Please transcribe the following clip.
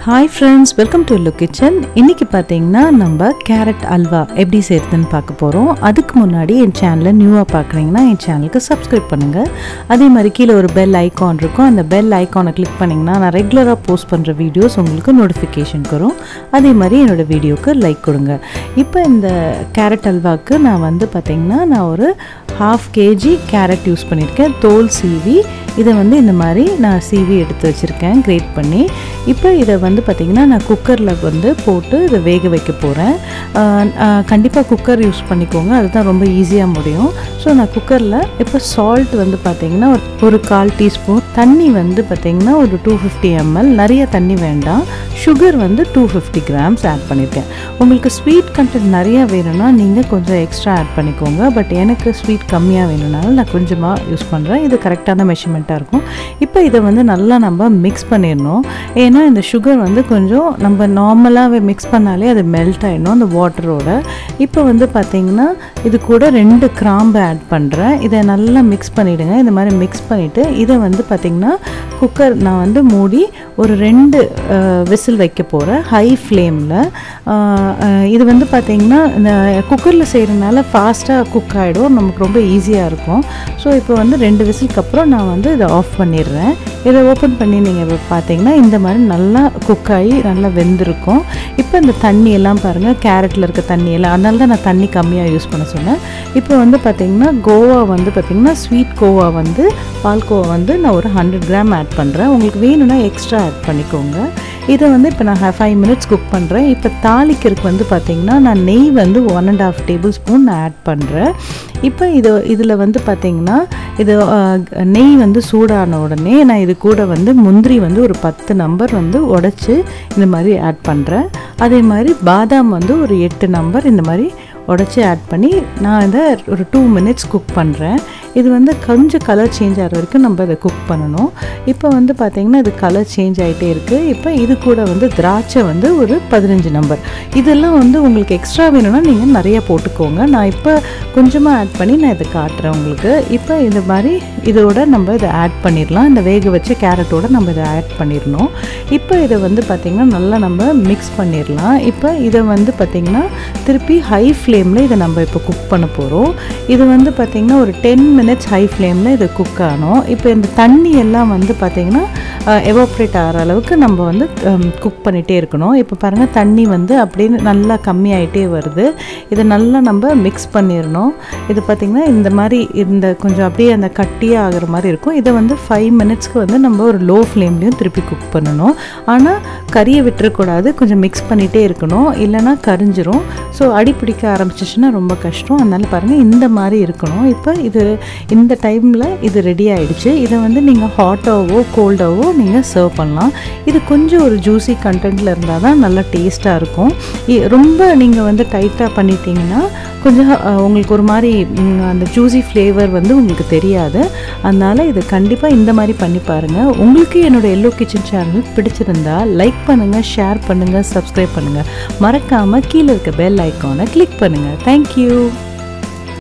hi friends welcome to yellow kitchen இன்றைக்கி பார்த்தீங்கன்னா நம்ம கேரட் அல்வா எப்படி செய்கிறதுன்னு பார்க்க போகிறோம் அதுக்கு முன்னாடி என் சேனலை நியூவாக பார்க்குறீங்கன்னா என் சேனலுக்கு சப்ஸ்கிரைப் பண்ணுங்கள் அதே மாதிரி கீழே ஒரு பெல் ஐக்கான் இருக்கும் அந்த பெல் ஐக்கானை கிளிக் பண்ணிங்கன்னா நான் ரெகுலராக போஸ்ட் பண்ணுற வீடியோஸ் உங்களுக்கு நோட்டிஃபிகேஷன் வரும் அதே மாதிரி என்னோடய வீடியோக்கு லைக் கொடுங்க இப்போ இந்த கேரட் அல்வாவுக்கு நான் வந்து பார்த்திங்கன்னா நான் ஒரு ஹாஃப் கேஜி கேரட் யூஸ் பண்ணியிருக்கேன் தோல் சீவி இதை வந்து இந்த மாதிரி நான் சீவி எடுத்து வச்சுருக்கேன் கிரேட் பண்ணி இப்போ இதை வந்து பார்த்திங்கன்னா நான் குக்கரில் வந்து போட்டு இதை வேக வைக்க போகிறேன் கண்டிப்பாக குக்கர் யூஸ் பண்ணிக்கோங்க அதுதான் ரொம்ப ஈஸியாக முடியும் ஸோ நான் குக்கரில் இப்போ சால்ட் வந்து பார்த்திங்கன்னா ஒரு ஒரு கால் டீஸ்பூன் தண்ணி வந்து பார்த்திங்கன்னா ஒரு டூ ஃபிஃப்டி எம்எல் நிறைய தண்ணி வேண்டாம் சுகர் வந்து டூ ஃபிஃப்டி கிராம்ஸ் ஆட் பண்ணியிருக்கேன் உங்களுக்கு ஸ்வீட் கண்டென்ட் நிறையா வேணும்னா நீங்கள் கொஞ்சம் எக்ஸ்ட்ரா ஆட் பண்ணிக்கோங்க பட் எனக்கு ஸ்வீட் கம்மியாக வேணும்னாலும் நான் கொஞ்சமாக யூஸ் பண்ணுறேன் இது கரெக்டான மெஷர்மெண்ட்டாக இருக்கும் இப்போ இதை வந்து நல்லா நம்ம மிக்ஸ் பண்ணிடணும் ஏன்னா இந்த சுகர் வந்து கொஞ்சம் நம்ம நார்மலாக மிக்ஸ் பண்ணாலே அது மெல்ட் ஆகிடும் அந்த வாட்டரோட இப்போ வந்து பார்த்திங்கன்னா இது கூட ரெண்டு கிராம்பு ஆட் பண்ணுறேன் இதை நல்லா மிக்ஸ் பண்ணிவிடுங்க இந்த மாதிரி மிக்ஸ் பண்ணிவிட்டு இதை வந்து பார்த்திங்கன்னா குக்கர் நான் வந்து மூடி ஒரு ரெண்டு விசில் வைக்க போகிறேன் ஹை ஃப்ளேமில் இது வந்து பார்த்திங்கன்னா இந்த குக்கரில் செய்கிறதுனால ஃபாஸ்ட்டாக குக் ஆகிடும் நமக்கு ரொம்ப ஈஸியாக இருக்கும் ஸோ இப்போ வந்து ரெண்டு விசிலுக்கு அப்புறம் நான் வந்து இதை ஆஃப் பண்ணிடுறேன் இதை ஓப்பன் பண்ணி நீங்கள் பார்த்தீங்கன்னா இந்த மாதிரி நல்லா குக் ஆகி நல்லா வெந்திருக்கும் இப்போ இந்த தண்ணி எல்லாம் பாருங்கள் கேரட்டில் இருக்க தண்ணி எல்லாம் அதனால தான் நான் தண்ணி கம்மியாக யூஸ் பண்ண சொன்னேன் இப்போ வந்து பார்த்திங்கன்னா கோவா வந்து பார்த்திங்கன்னா ஸ்வீட் கோவா வந்து பால்கோவா வந்து நான் ஒரு ஹண்ட்ரட் கிராம் ஆட் பண்ணுறேன் உங்களுக்கு வேணும்னா எக்ஸ்ட்ரா ஆட் பண்ணிக்கோங்க இதை வந்து இப்போ நான் ஃபைவ் மினிட்ஸ் குக் பண்ணுறேன் இப்போ தாளிக்கிறதுக்கு வந்து பார்த்திங்கன்னா நான் நெய் வந்து one and half tablespoon நான் ஆட் பண்ணுறேன் இப்போ இது இதில் வந்து பார்த்திங்கன்னா இது நெய் வந்து சூடான உடனே நான் இது கூட வந்து முந்திரி வந்து ஒரு பத்து நம்பர் வந்து உடச்சி இந்த மாதிரி ஆட் பண்ணுறேன் அதே மாதிரி பாதாம் வந்து ஒரு எட்டு நம்பர் இந்த மாதிரி உடச்சி ஆட் பண்ணி நான் இதை ஒரு டூ மினிட்ஸ் குக் பண்ணுறேன் இது வந்து கொஞ்சம் கலர் சேஞ்ச் ஆகிற வரைக்கும் நம்ம இதை குக் பண்ணணும் இப்போ வந்து பார்த்திங்கன்னா இது கலர் சேஞ்ச் ஆகிட்டே இருக்குது இப்போ இது கூட வந்து திராட்சை வந்து ஒரு பதினஞ்சு நம்பர் இதெல்லாம் வந்து உங்களுக்கு எக்ஸ்ட்ரா வேணும்னா நீங்கள் நிறைய போட்டுக்கோங்க நான் இப்போ கொஞ்சமாக ஆட் பண்ணி நான் இதை காட்டுறேன் உங்களுக்கு இப்போ இது மாதிரி இதோட நம்ம இதை ஆட் பண்ணிடலாம் இந்த வேக வச்ச கேரட்டோட நம்ம இதை ஆட் பண்ணிடணும் இப்போ இதை வந்து பார்த்திங்கன்னா நல்லா நம்ம மிக்ஸ் பண்ணிடலாம் இப்போ இதை வந்து பார்த்திங்கன்னா திருப்பி ஹை ஃப்ளேமில் இதை நம்ம இப்போ குக் பண்ண போகிறோம் இது வந்து பார்த்திங்கன்னா ஒரு டென் மினிட்ஸ் ஹை ஃப்ளேமில் இது குக் ஆகணும் இப்போ இந்த தண்ணி எல்லாம் வந்து பார்த்திங்கன்னா எவாப்ரேட் ஆகிற அளவுக்கு நம்ம வந்து குக் பண்ணிகிட்டே இருக்கணும் இப்போ பாருங்கள் தண்ணி வந்து அப்படின்னு நல்லா கம்மியாயிட்டே வருது இதை நல்லா நம்ம மிக்ஸ் பண்ணிடணும் இது பார்த்திங்கன்னா இந்த மாதிரி இந்த கொஞ்சம் அப்படியே அந்த கட்டியாக ஆகிற மாதிரி இருக்கும் இதை வந்து ஃபைவ் மினிட்ஸ்க்கு வந்து நம்ம ஒரு லோ ஃப்ளேம்லேயும் திருப்பி குக் பண்ணணும் ஆனால் கறியை விட்டுறக்கூடாது கொஞ்சம் மிக்ஸ் பண்ணிகிட்டே இருக்கணும் இல்லைனா கரிஞ்சிரும் ஸோ அடி பிடிக்க ஆரம்பிச்சிச்சுன்னா ரொம்ப கஷ்டம் அதனால் பாருங்கள் இந்த மாதிரி இருக்கணும் இப்போ இது இந்த டைமில் இது ரெடி ஆகிடுச்சு இதை வந்து நீங்கள் ஹாட்டாவோ கோல்டாவோ நீங்கள் சர்வ் பண்ணலாம் இது கொஞ்சம் ஒரு ஜூஸி கண்டென்ட்டில் இருந்தால் தான் நல்லா டேஸ்ட்டாக இருக்கும் ரொம்ப நீங்கள் வந்து டைட்டாக பண்ணிட்டீங்கன்னா கொஞ்சம் உங்களுக்கு ஒரு மாதிரி அந்த ஜூஸி ஃப்ளேவர் வந்து உங்களுக்கு தெரியாது அதனால் இது கண்டிப்பாக இந்த மாதிரி பண்ணி பாருங்கள் உங்களுக்கு என்னோடய எல்லோ கிச்சன் சேனல் பிடிச்சிருந்தா லைக் பண்ணுங்கள் ஷேர் பண்ணுங்கள் சப்ஸ்கிரைப் பண்ணுங்கள் மறக்காமல் கீழே இருக்க பெல் ஐக்கானை கிளிக் பண்ணுங்கள் தேங்க்யூ